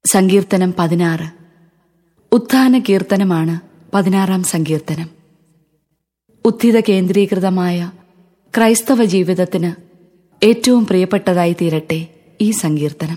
സങ്കീർത്തനം പതിനാറ് ഉത്ഥാന കീർത്തനമാണ് പതിനാറാം സങ്കീർത്തനം ഉത്ഥിത കേന്ദ്രീകൃതമായ ക്രൈസ്തവ ജീവിതത്തിന് ഏറ്റവും പ്രിയപ്പെട്ടതായി തീരട്ടെ ഈ സങ്കീർത്തനം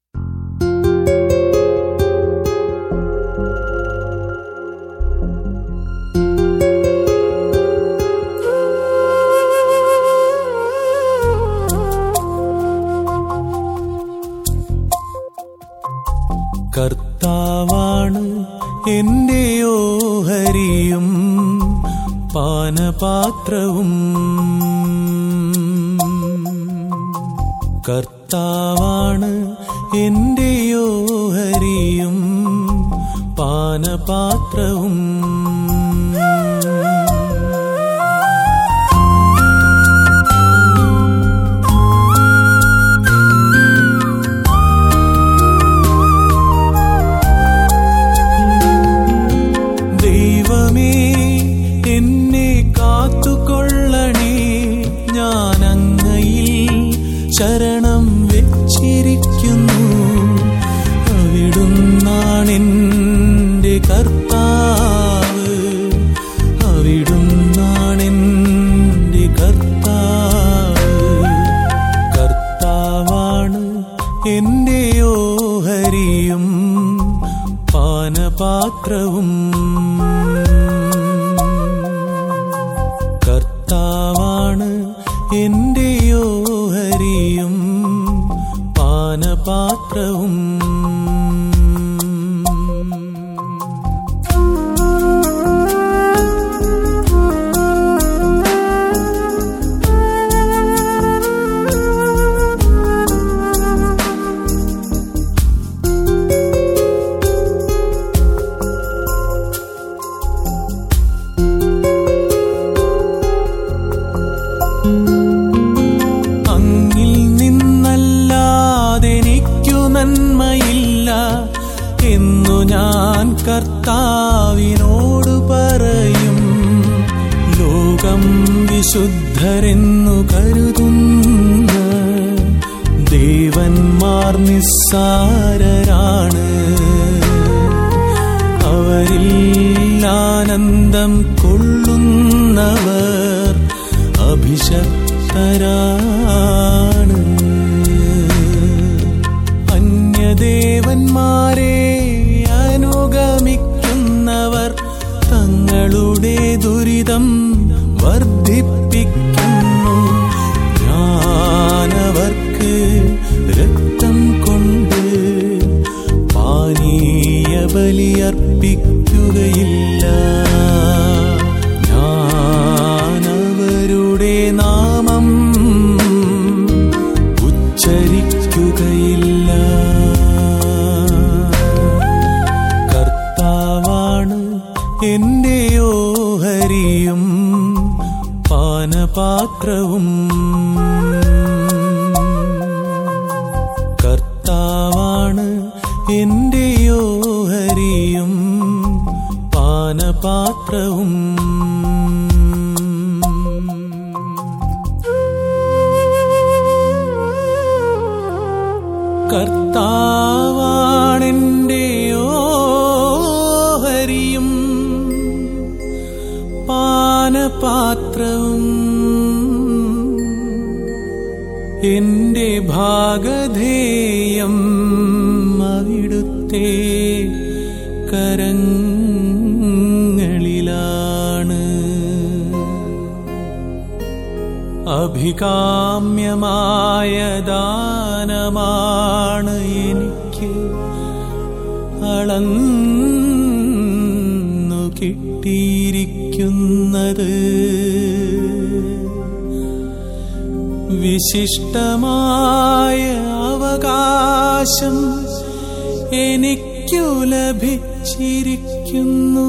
കർത്താവാണ് എന്റെ ഓഹരിയും പാനപാത്രവും കർത്താവാണ് എന്റെ ഓഹരിയും പാനപാത്രവും ദൈവമേ എന്നെ കാത്തുകൊള്ളണേ ഞാൻ അങ്ങയിൽ ശരണം വെച്ചിരിക്കുന്നു അവിടുന്നാണെന്റെ കർത്താവ് അവിടുന്നാണെന്റെ കർത്താവ് കർത്താവാണ് എന്റെ ഓഹരിയും പാനപാത്രവും കർത്താവാണ് എന്റെ ഓഹരിയും പാനപാത്രവും അങ്ങിൽ നിന്നല്ലാതെനിക്കു നന്മയില്ല എന്നു ഞാൻ കർത്താവിനോട് പറയും ലോകം വിശുദ്ധരെന്നു കരുതുന്ന ദേവന്മാർ നിസ്സാരരാണ് അവരിൽ ആനന്ദം കൊള്ളുന്നവർ അഭിഷക്തരാണ് അന്യദേവന്മാരെ അനുഗമിക്കുന്നവർ തങ്ങളുടെ ദുരിതം വർദ്ധിപ്പിക്കുന്നു ഞാനവർക്ക് രക്തം കൊണ്ട് പാനീയ ബലിയർപ്പിക്കുകയില്ല ഞാനവരുടെ നാമം ഉച്ചരിക്കുകയില്ല കർത്താവാണ് എന്റെ ഓഹരിയും പാനപാത്രവും കർത്താവാണ് എന്റെ ഓഹരിയും പാനപാത്രവും കർത്താവാണെന്റെ ഓഹരിയും പാനപാത്രവും എന്റെ ഭാഗധേയം അവിടുത്തെ കരങ്ങളിലാണ് അഭികാമ്യമായ ദാനമാണ് എനിക്ക് അളന്നു കിട്ടിയിരിക്കുന്നത് വിശിഷ്ടമായ അവകാശം എനിക്കു ലഭിച്ചിരിക്കുന്നു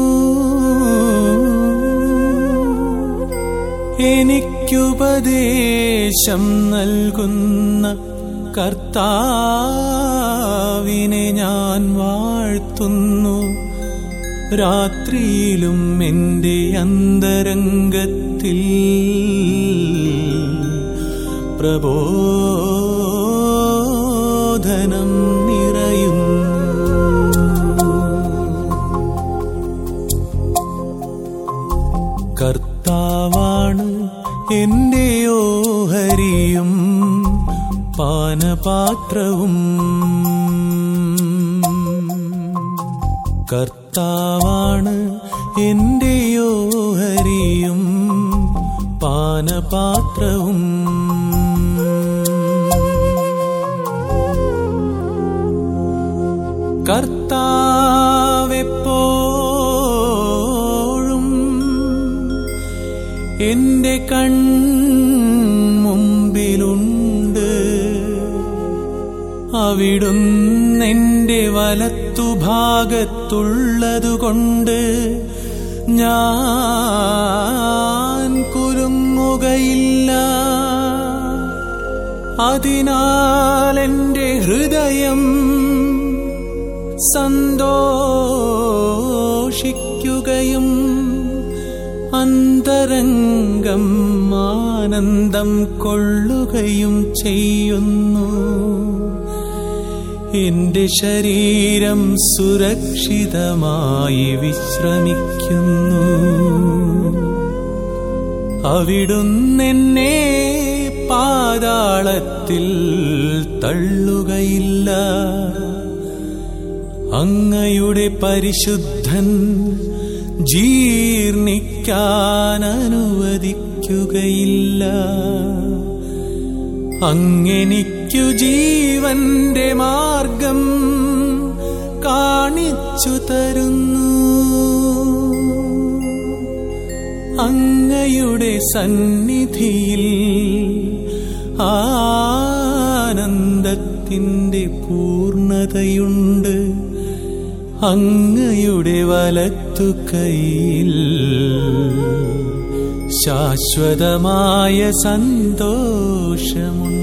എനിക്കുപദേശം നൽകുന്ന കർത്താവിനെ ഞാൻ വാഴ്ത്തുന്നു രാത്രിയിലും എൻ്റെ അന്തരംഗത്തിൽ പ്രബോധനം നിറയുന്നു പാനപാത്രവും കർത്താവാണ് എന്റെ ഓഹരിയും പാനപാത്രവും കർത്താവെപ്പോഴും എന്റെ കൺമുമ്പിലുണ്ട് അവിടുന്നെന്റെ വലത്തുഭാഗത്തുള്ളതുകൊണ്ട് ഞാൻ കുലുങ്ങുകയില്ല അതിനാൽ എന്റെ ഹൃദയം സന്തോഷിക്കുകയും അന്തരംഗം ആനന്ദം കൊള്ളുകയും ചെയ്യുന്നു എന്റെ ശരീരം സുരക്ഷിതമായി വിശ്രമിക്കുന്നു അവിടുന്നെന്നെ പാതാളത്തിൽ തള്ളുകയില്ല അങ്ങയുടെ പരിശുദ്ധൻ ജീർണിക്കാൻ അനുവദിക്കുകയില്ല അങ്ങെനിക്കു ജീവന്റെ മാർഗം കാണിച്ചു തരുന്നു അങ്ങയുടെ സന്നിധിയിൽ ആനന്ദത്തിൻ്റെ പൂർണ്ണതയുണ്ട് അങ്ങയുടെ വലത്തു കൈയിൽ ശാശ്വതമായ സന്തോഷമുണ്ട്